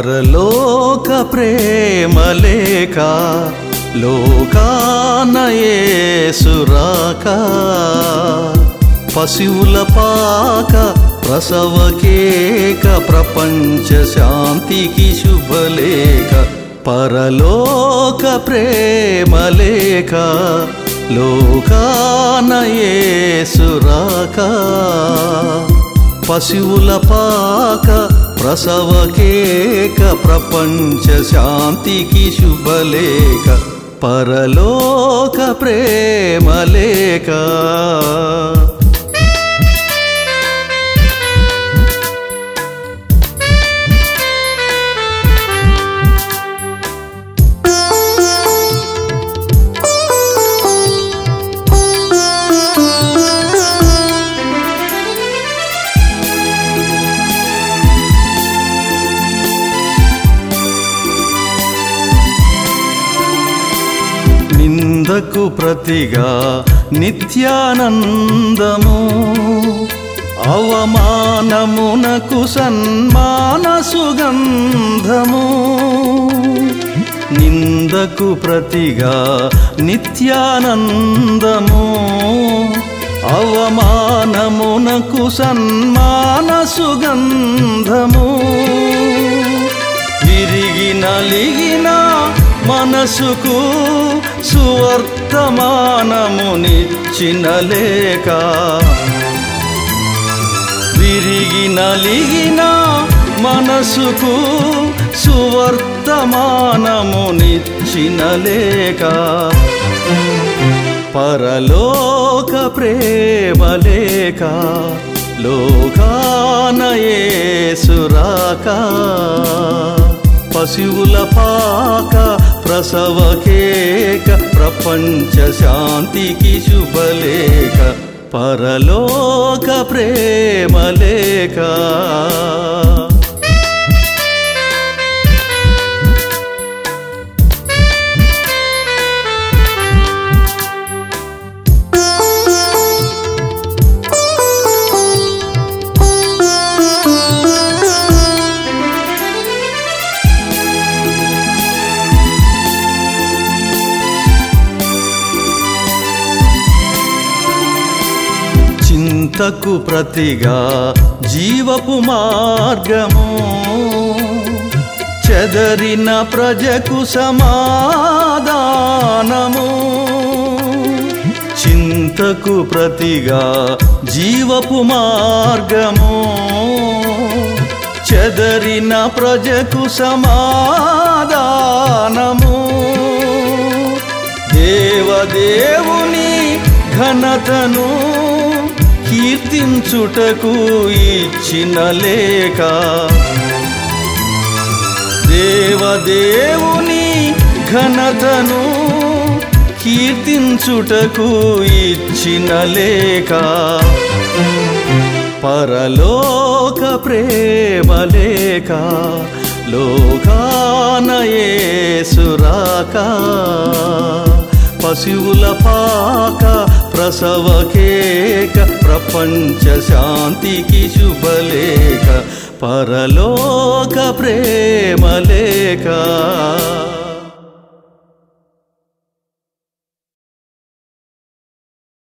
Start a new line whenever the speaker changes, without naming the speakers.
పరలోక ప్రేమలేక లోకానయేసురాక పశువుల పాక ప్రసవకేక ప్రపంచ శాంతికి శుభలేక పరలోక ప్రేమలేక లోకానయేసురాక పశువుల పాక ప్రసవకేక ప్రపంచ శాంతికి శుభలేక పరలోక ప్రేమలేక నిందకు ప్రతిగా నిత్యానందము అవమానమునకు సన్మాన సుగంధము నిందకు ప్రతిగా నిత్యానందము అవమానమునకు సన్మాన సుగంధము విరిగి నలిగిన మనసుకు సువర్తమానమునిచ్చిన లేక విరిగి నలిగిన మనసుకు సువర్తమానమునిచ్చిన లేక పరలోక ప్రేమలేక లోకానయేసురాక పశువుల పాక ప్రసవకేక ప్రపంచ శాంతికి శుభలేక పరలోక ప్రేమలేక చింతకు ప్రతిగా జీవపు మార్గము చెదరిన ప్రజకు సమాధానము చింతకు ప్రతిగా జీవపు మార్గము చెదరిన ప్రజకు సమాధానము దేవదేవుని ఘనతను కీర్తించుటకు ఇచ్చిన లేక దేవదేవుని ఘనతను కీర్తించుటకు ఇచ్చిన లేక పరలోక ప్రేమలేక లోకానయేసురాక పశువుల పాక ప్రసవకేక ప్రపంచ శాంతికి శుభలేక పరలోక ప్రేమలేక